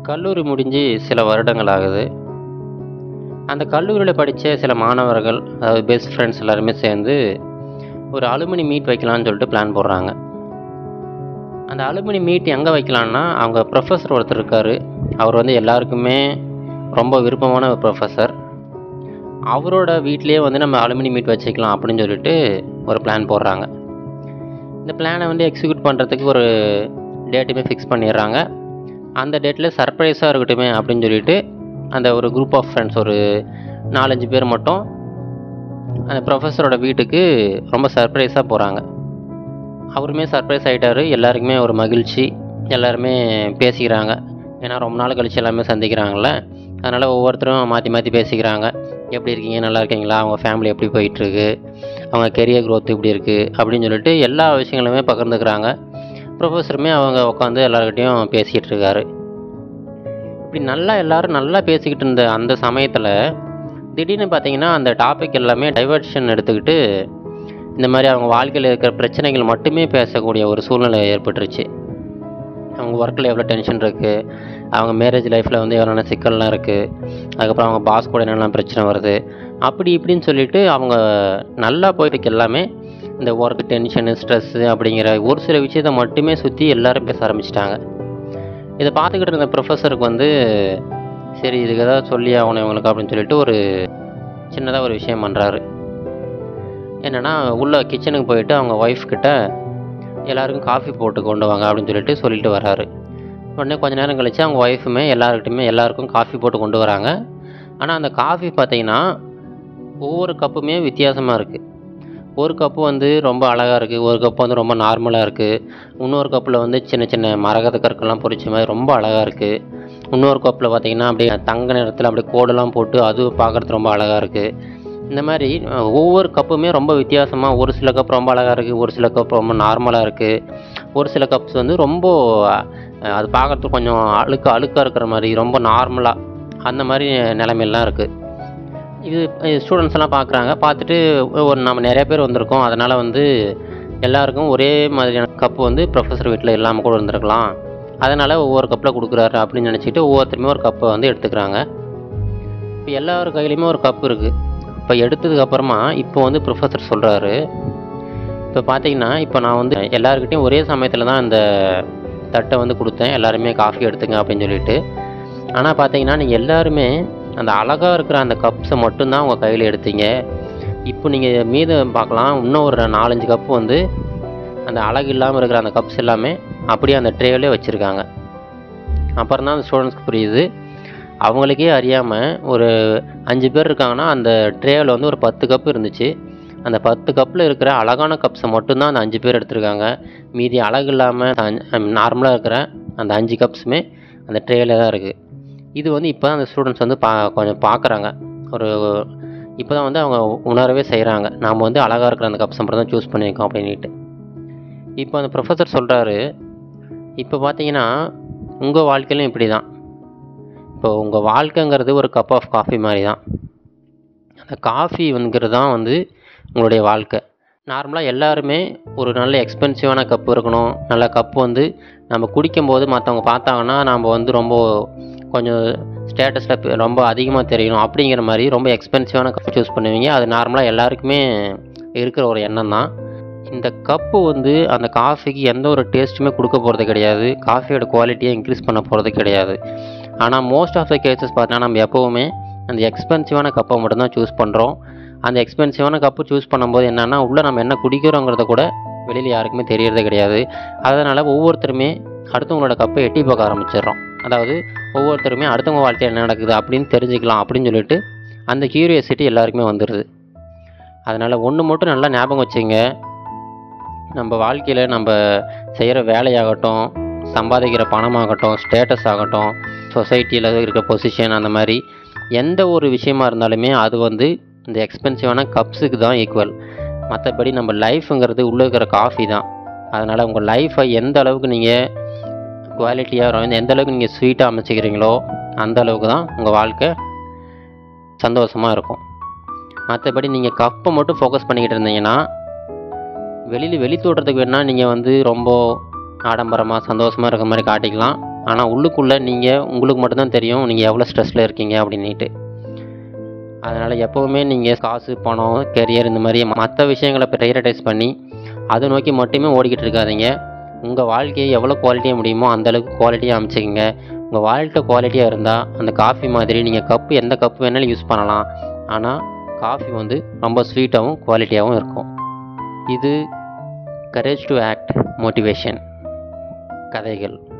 கல்லூரி முடிஞ்சு சில வருடங்கள் ஆகுது அந்த கல்லூரியில் படித்த சில மாணவர்கள் அதாவது பெஸ்ட் ஃப்ரெண்ட்ஸ் எல்லாருமே சேர்ந்து ஒரு அலுமினி மீட் வைக்கலாம்னு சொல்லிட்டு பிளான் போடுறாங்க அந்த அலுமினி மீட் எங்கே வைக்கலான்னா அவங்க ப்ரொஃபஸர் ஒருத்தர் இருக்கார் அவர் வந்து எல்லாருக்குமே ரொம்ப விருப்பமான ஒரு ப்ரொஃபஸர் அவரோட வீட்டிலேயே வந்து நம்ம அலுமினி மீட் வச்சுக்கலாம் அப்படின்னு சொல்லிட்டு ஒரு பிளான் போடுறாங்க இந்த பிளானை வந்து எக்ஸிக்யூட் பண்ணுறதுக்கு ஒரு டேட்டுமே ஃபிக்ஸ் பண்ணிடுறாங்க அந்த டேட்டில் சர்ப்ரைஸாக இருக்கட்டுமே அப்படின்னு சொல்லிட்டு அந்த ஒரு குரூப் ஆஃப் ஃப்ரெண்ட்ஸ் ஒரு நாலஞ்சு பேர் மட்டும் அந்த ப்ரொஃபஸரோட வீட்டுக்கு ரொம்ப சர்ப்ரைஸாக போகிறாங்க அவருமே சர்ப்ரைஸ் ஆகிட்டாரு எல்லாருக்குமே ஒரு மகிழ்ச்சி எல்லாருமே பேசிக்கிறாங்க ஏன்னா ரொம்ப நாள் கழிச்சு எல்லாமே சந்திக்கிறாங்கல்ல அதனால் ஒவ்வொருத்தரும் மாற்றி மாற்றி பேசிக்கிறாங்க எப்படி இருக்கீங்க நல்லா இருக்கீங்களா அவங்க ஃபேமிலி எப்படி போயிட்டுருக்கு அவங்க கெரியர் growth எப்படி இருக்குது அப்படின்னு சொல்லிட்டு எல்லா விஷயங்களுமே பகிர்ந்துக்கிறாங்க ப்ரொஃபஸருமே அவங்க உட்காந்து எல்லாருக்கிட்டையும் பேசிகிட்டு இருக்காரு இப்படி நல்லா எல்லாரும் நல்லா பேசிக்கிட்டு இருந்த அந்த சமயத்தில் திடீர்னு பார்த்தீங்கன்னா அந்த டாபிக் எல்லாமே டைவர்ஷன் எடுத்துக்கிட்டு இந்த மாதிரி அவங்க வாழ்க்கையில் இருக்கிற பிரச்சனைகள் மட்டுமே பேசக்கூடிய ஒரு சூழ்நிலை ஏற்பட்டுருச்சு அவங்க ஒர்க்கில் எவ்வளோ டென்ஷன் இருக்குது அவங்க மேரேஜ் லைஃப்பில் வந்து எவ்வளோ சிக்கல்லாம் இருக்குது அதுக்கப்புறம் அவங்க பாஸ் கூட என்னெல்லாம் பிரச்சனை வருது அப்படி இப்படின்னு சொல்லிட்டு அவங்க நல்லா போயிட்டு எல்லாமே இந்த ஒர்க் டென்ஷனு ஸ்ட்ரெஸ்ஸு அப்படிங்கிற ஒரு சில விஷயத்த மட்டுமே சுற்றி எல்லாரும் பேச ஆரம்பிச்சிட்டாங்க இதை பார்த்துக்கிட்டு இருந்த ப்ரொஃபஸருக்கு வந்து சரி இதுக்கு ஏதாவது சொல்லி ஆகணும் இவங்களுக்கு அப்படின்னு சொல்லிட்டு ஒரு சின்னதாக ஒரு விஷயம் பண்ணுறாரு என்னென்னா உள்ள கிச்சனுக்கு போயிட்டு அவங்க ஒய்ஃப் கிட்ட எல்லாருக்கும் காஃபி போட்டு கொண்டு வாங்க அப்படின்னு சொல்லிட்டு சொல்லிட்டு வராரு உடனே கொஞ்ச நேரம் கழிச்சு அவங்க ஒய்ஃபுமே எல்லாருக்கிட்டையுமே எல்லாருக்கும் காஃபி போட்டு கொண்டு வராங்க ஆனால் அந்த காஃபி பார்த்தீங்கன்னா ஒவ்வொரு கப்புமே வித்தியாசமாக இருக்குது ஒரு கப்பு வந்து ரொம்ப அழகாக இருக்குது ஒரு கப்பு வந்து ரொம்ப நார்மலாக இருக்குது இன்னொரு கப்பில் வந்து சின்ன சின்ன மரகத கற்கள்லாம் பொரிச்ச மாதிரி ரொம்ப அழகாக இருக்குது இன்னொரு கப்பில் பார்த்தீங்கன்னா அப்படியே தங்க நிறத்தில் அப்படியே கோடெல்லாம் போட்டு அது பார்க்குறதுக்கு ரொம்ப அழகாக இருக்குது இந்த மாதிரி அஹ், ஒவ்வொரு கப்புமே ரொம்ப வித்தியாசமாக ஒரு சில கப் ரொம்ப அழகாக இருக்குது ஒரு சில கப் ரொம்ப நார்மலாக இருக்குது ஒரு சில கப்ஸ் வந்து ரொம்ப அஹ், அது பார்க்குறதுக்கு கொஞ்சம் அழுக்கு அழுக்காக இருக்கிற மாதிரி ரொம்ப நார்மலாக அந்த மாதிரி நிலைமையெல்லாம் இருக்குது இது ஸ்டூடெண்ட்ஸ் எல்லாம் பார்க்குறாங்க பார்த்துட்டு ஒரு நம்ம நிறைய பேர் வந்திருக்கோம் அதனால் வந்து எல்லாருக்கும் ஒரே மாதிரியான கப்பு வந்து ப்ரொஃபஸர் வீட்டில் இல்லாமல் கூட இருந்திருக்கலாம் அதனால் ஒவ்வொரு கப்பில் கொடுக்குறாரு அப்படின்னு நினச்சிட்டு ஒவ்வொருத்தருமே ஒரு கப்பை வந்து எடுத்துக்கிறாங்க இப்போ எல்லார் கையிலையுமே ஒரு கப் இருக்குது இப்போ எடுத்ததுக்கு அப்புறமா இப்போ வந்து ப்ரொஃபஸர் சொல்கிறாரு இப்போ பார்த்தீங்கன்னா இப்போ நான் வந்து எல்லாருக்கிட்டையும் ஒரே சமயத்தில் தான் இந்த தட்டை வந்து கொடுத்தேன் எல்லாருமே காஃபி எடுத்துங்க அப்படின்னு சொல்லிட்டு ஆனால் பார்த்தீங்கன்னா நீங்கள் எல்லாருமே அந்த அழகாக இருக்கிற அந்த கப்ஸை மட்டும்தான் உங்கள் கையில் எடுத்தீங்க இப்போ நீங்கள் மீது பார்க்கலாம் இன்னும் ஒரு நாலஞ்சு கப்பு வந்து அந்த அழகு இல்லாமல் இருக்கிற அந்த கப்ஸ் எல்லாமே அப்படியே அந்த ட்ரேவிலே வச்சுருக்காங்க அப்புறம் தான் அந்த ஸ்டூடெண்ட்ஸ்க்கு புரியுது அவங்களுக்கே அறியாமல் ஒரு அஞ்சு பேர் இருக்காங்கன்னா அந்த ட்ரேவில் வந்து ஒரு பத்து கப் இருந்துச்சு அந்த பத்து கப்பில் இருக்கிற அழகான கப்ஸை மட்டும்தான் அந்த அஞ்சு பேர் எடுத்திருக்காங்க மீதி அழகு இல்லாமல் நார்மலாக இருக்கிற அந்த அஞ்சு கப்ஸுமே அந்த ட்ரேயில் தான் இருக்குது இது வந்து இப்போ தான் அந்த ஸ்டூடெண்ட்ஸ் வந்து பா கொஞ்சம் பார்க்குறாங்க ஒரு இப்போ தான் வந்து அவங்க உணரவே செய்கிறாங்க நாம் வந்து அழகாக இருக்கிற அந்த கப்ஸ் மட்டும் தான் சூஸ் பண்ணியிருக்கோம் அப்படின்ட்டு இப்போ அந்த ப்ரொஃபஸர் சொல்கிறாரு இப்போ பார்த்தீங்கன்னா உங்கள் வாழ்க்கையிலும் இப்படி தான் இப்போ உங்கள் வாழ்க்கைங்கிறது ஒரு கப் ஆஃப் காஃபி மாதிரி தான் அந்த காஃபி வந்துங்கிறது தான் வந்து உங்களுடைய வாழ்க்கை நார்மலாக எல்லாருமே ஒரு நல்ல எக்ஸ்பென்சிவான கப்பு இருக்கணும் நல்ல கப்பு வந்து நம்ம குடிக்கும்போது மற்றவங்க பார்த்தாங்கன்னா நம்ம வந்து ரொம்ப கொஞ்சம் ஸ்டேட்டஸில் ரொம்ப அதிகமாக தெரியணும் அப்படிங்கிற மாதிரி ரொம்ப எக்ஸ்பென்சிவான கப் சூஸ் பண்ணுவீங்க அது நார்மலாக எல்லாருக்குமே இருக்கிற ஒரு எண்ணம் தான் இந்த கப்பு வந்து அந்த காஃபிக்கு எந்த ஒரு டேஸ்ட்டுமே கொடுக்க போகிறது கிடையாது காஃபியோட குவாலிட்டியை இன்க்ரீஸ் பண்ண போகிறது கிடையாது ஆனால் மோஸ்ட் ஆஃப் த கேசஸ் பார்த்தீங்கன்னா நம்ம எப்போவுமே அந்த எக்ஸ்பென்சிவான கப்பை மட்டும்தான் சூஸ் பண்ணுறோம் அந்த எக்ஸ்பென்சிவான கப்பு சூஸ் பண்ணும்போது என்னென்னா உள்ளே நம்ம என்ன குடிக்கிறோங்கிறத கூட வெளியில் யாருக்குமே தெரியறது கிடையாது அதனால் ஒவ்வொருத்தருமே அடுத்தவங்களோட கப்பை எட்டி பார்க்க ஆரம்பிச்சிடுறோம் அதாவது ஒவ்வொருத்தருமே அடுத்தவங்க வாழ்க்கையில் என்ன நடக்குது அப்படின்னு தெரிஞ்சுக்கலாம் அப்படின்னு சொல்லிட்டு அந்த கியூரியாசிட்டி எல்லாருக்குமே வந்துடுது அதனால் ஒன்று மட்டும் நல்லா ஞாபகம் வச்சுங்க நம்ம வாழ்க்கையில் நம்ம செய்கிற வேலையாகட்டும் சம்பாதிக்கிற பணமாகட்டும் ஸ்டேட்டஸ் ஆகட்டும் சொசைட்டியில் இருக்கிற பொசிஷன் அந்த மாதிரி எந்த ஒரு விஷயமா இருந்தாலுமே அது வந்து இந்த எக்ஸ்பென்சிவான கப்ஸுக்கு தான் ஈக்குவல் மற்றபடி நம்ம லைஃபுங்கிறது உள்ளே இருக்கிற காஃபி தான் அதனால் உங்கள் லைஃப்பை எந்த அளவுக்கு நீங்கள் குவாலிட்டியாக எந்த அளவுக்கு நீங்கள் ஸ்வீட்டாக அமைச்சிக்கிறீங்களோ அந்த அளவுக்கு தான் உங்கள் வாழ்க்கை சந்தோஷமாக இருக்கும் மற்றபடி நீங்கள் கப்பை மட்டும் ஃபோக்கஸ் பண்ணிக்கிட்டு இருந்தீங்கன்னா வெளியில் வெளி தோட்டத்துக்கு வேணால் நீங்கள் வந்து ரொம்ப ஆடம்பரமாக சந்தோஷமாக இருக்கிற மாதிரி காட்டிக்கலாம் ஆனால் உள்ளுக்குள்ளே நீங்கள் உங்களுக்கு மட்டும்தான் தெரியும் நீங்கள் எவ்வளோ ஸ்ட்ரெஸ்ஸில் இருக்கீங்க அப்படின்ட்டு அதனால் எப்போவுமே நீங்கள் காசு பணம் கெரியர் இந்த மாதிரி மற்ற விஷயங்களை ப்ரையரைடைஸ் பண்ணி அதை நோக்கி மட்டுமே ஓடிக்கிட்டு இருக்காதீங்க உங்கள் வாழ்க்கையை எவ்வளோ குவாலிட்டியாக முடியுமோ அந்தளவுக்கு குவாலிட்டியாக அமைச்சிக்கங்க உங்கள் வாழ்க்கை குவாலிட்டியாக இருந்தால் அந்த காஃபி மாதிரி நீங்கள் கப்பு எந்த கப்பு வேணாலும் யூஸ் பண்ணலாம் ஆனால் காஃபி வந்து ரொம்ப ஸ்வீட்டாகவும் குவாலிட்டியாகவும் இருக்கும் இது கரேஜ் டு ஆக்ட் மோட்டிவேஷன் கதைகள்